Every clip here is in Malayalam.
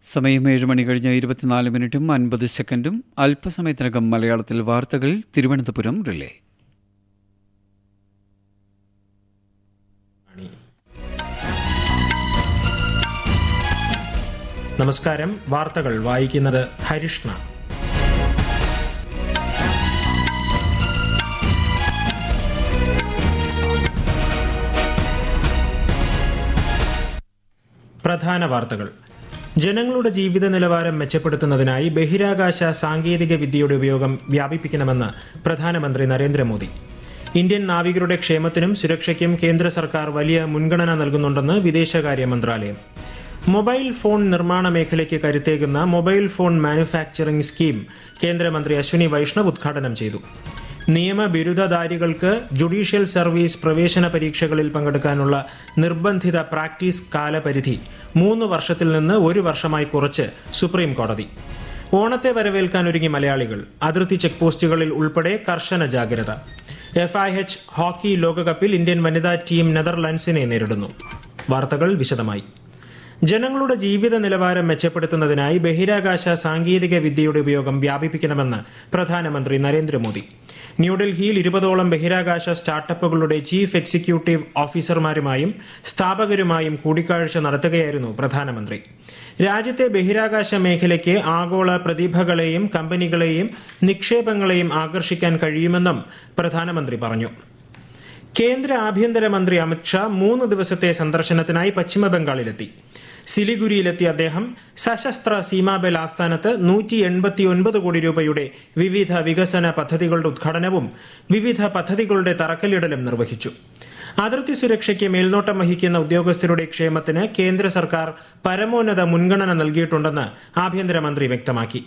സമയം ഏഴ് മണി കഴിഞ്ഞ് ഇരുപത്തിനാല് മിനിറ്റും അൻപത് സെക്കൻഡും അല്പസമയത്തിനകം മലയാളത്തിൽ വാർത്തകൾ തിരുവനന്തപുരം റിലേ നമസ്കാരം വാർത്തകൾ വായിക്കുന്നത് ഹരിഷ്ണ പ്രധാന വാർത്തകൾ ജനങ്ങളുടെ ജീവിത നിലവാരം മെച്ചപ്പെടുത്തുന്നതിനായി ബഹിരാകാശ സാങ്കേതിക വിദ്യയുടെ ഉപയോഗം വ്യാപിപ്പിക്കണമെന്ന് പ്രധാനമന്ത്രി നരേന്ദ്രമോദി ഇന്ത്യൻ നാവികരുടെ ക്ഷേമത്തിനും സുരക്ഷയ്ക്കും കേന്ദ്ര സർക്കാർ വലിയ മുൻഗണന നൽകുന്നുണ്ടെന്ന് വിദേശകാര്യ മന്ത്രാലയം മൊബൈൽ ഫോൺ നിർമ്മാണ മേഖലയ്ക്ക് കരുത്തേകുന്ന മൊബൈൽ ഫോൺ മാനുഫാക്ചറിംഗ് സ്കീം കേന്ദ്രമന്ത്രി അശ്വിനി വൈഷ്ണവ് ഉദ്ഘാടനം ചെയ്തു നിയമ ബിരുദധാരികൾക്ക് ജുഡീഷ്യൽ സർവീസ് പ്രവേശന പരീക്ഷകളിൽ പങ്കെടുക്കാനുള്ള നിർബന്ധിത പ്രാക്ടീസ് കാലപരിധി മൂന്ന് വർഷത്തിൽ നിന്ന് ഒരു വർഷമായി കുറച്ച് സുപ്രീം കോടതി ഓണത്തെ വരവേൽക്കാൻ ഒരുങ്ങി മലയാളികൾ അതിർത്തി ചെക്ക് പോസ്റ്റുകളിൽ ഉൾപ്പെടെ കർശന ജാഗ്രത എഫ് ഐ എച്ച് ഹോക്കി ലോകകപ്പിൽ ഇന്ത്യൻ വനിതാ ടീം നെതർലൻഡ്സിനെ നേരിടുന്നു വാർത്തകൾ വിശദമായി ജനങ്ങളുടെ ജീവിത നിലവാരം മെച്ചപ്പെടുത്തുന്നതിനായി ബഹിരാകാശ സാങ്കേതിക വിദ്യയുടെ ഉപയോഗം വ്യാപിപ്പിക്കണമെന്ന് പ്രധാനമന്ത്രി നരേന്ദ്രമോദി ന്യൂഡൽഹിയിൽ ഇരുപതോളം ബഹിരാകാശ സ്റ്റാർട്ടപ്പുകളുടെ ചീഫ് എക്സിക്യൂട്ടീവ് ഓഫീസർമാരുമായും സ്ഥാപകരുമായും കൂടിക്കാഴ്ച നടത്തുകയായിരുന്നു പ്രധാനമന്ത്രി രാജ്യത്തെ ബഹിരാകാശ മേഖലയ്ക്ക് ആഗോള പ്രതിഭകളെയും കമ്പനികളെയും നിക്ഷേപങ്ങളെയും ആകർഷിക്കാൻ കഴിയുമെന്നും പ്രധാനമന്ത്രി പറഞ്ഞു കേന്ദ്ര ആഭ്യന്തരമന്ത്രി അമിത്ഷാ മൂന്ന് ദിവസത്തെ സന്ദർശനത്തിനായി പശ്ചിമബംഗാളിലെത്തി സിലിഗുരിയിലെത്തിയ അദ്ദേഹം സശസ്ത്ര സീമാബൽ ആസ്ഥാനത്ത് നൂറ്റി എൺപത്തിയൊൻപത് കോടി രൂപയുടെ വിവിധ വികസന പദ്ധതികളുടെ ഉദ്ഘാടനവും വിവിധ പദ്ധതികളുടെ തറക്കല്ലിടലും നിർവഹിച്ചു അതിർത്തി സുരക്ഷയ്ക്ക് മേൽനോട്ടം വഹിക്കുന്ന ഉദ്യോഗസ്ഥരുടെ ക്ഷേമത്തിന് കേന്ദ്ര സർക്കാർ പരമോന്നത മുൻഗണന നൽകിയിട്ടുണ്ടെന്ന് ആഭ്യന്തരമന്ത്രി വ്യക്തമാക്കി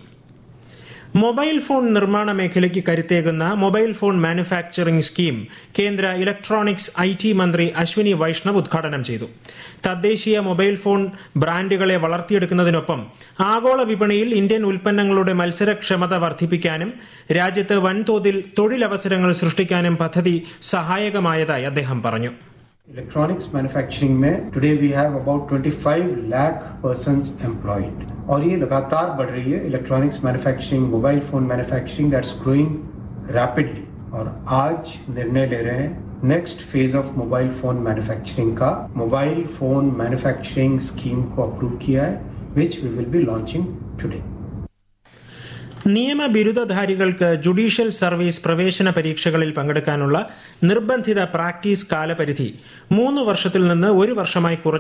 മൊബൈൽ ഫോൺ നിർമ്മാണ മേഖലയ്ക്ക് കരുത്തേകുന്ന മൊബൈൽ ഫോൺ മാനുഫാക്ചറിംഗ് സ്കീം കേന്ദ്ര ഇലക്ട്രോണിക്സ് ഐ ടി മന്ത്രി അശ്വിനി വൈഷ്ണവ് ഉദ്ഘാടനം ചെയ്തു തദ്ദേശീയ മൊബൈൽ ഫോൺ ബ്രാൻഡുകളെ വളർത്തിയെടുക്കുന്നതിനൊപ്പം ആഗോള വിപണിയിൽ ഇന്ത്യൻ ഉൽപ്പന്നങ്ങളുടെ മത്സരക്ഷമത വർദ്ധിപ്പിക്കാനും രാജ്യത്ത് വൻതോതിൽ തൊഴിലവസരങ്ങൾ സൃഷ്ടിക്കാനും പദ്ധതി സഹായകമായതായി അദ്ദേഹം പറഞ്ഞു इलेक्ट्रॉनिक्स मैन्युफैक्चरिंग में today we have about 25 lakh persons employed और ये लगातार बढ़ रही है electronics manufacturing mobile phone manufacturing that's growing rapidly और आज निर्णय ले रहे हैं next phase of mobile phone manufacturing का मोबाइल फोन मैन्युफैक्चरिंग स्कीम को अप्रूव किया है which we will be launching today നിയമ ബിരുദധാരികൾക്ക് ജുഡീഷ്യൽ സർവീസ് പ്രവേശന പരീക്ഷകളിൽ പങ്കെടുക്കാനുള്ള നിർബന്ധിത പ്രാക്ടീസ് കാലപരിധി മൂന്ന് വർഷത്തിൽ നിന്ന് ഒരു വർഷമായി കുറച്ച്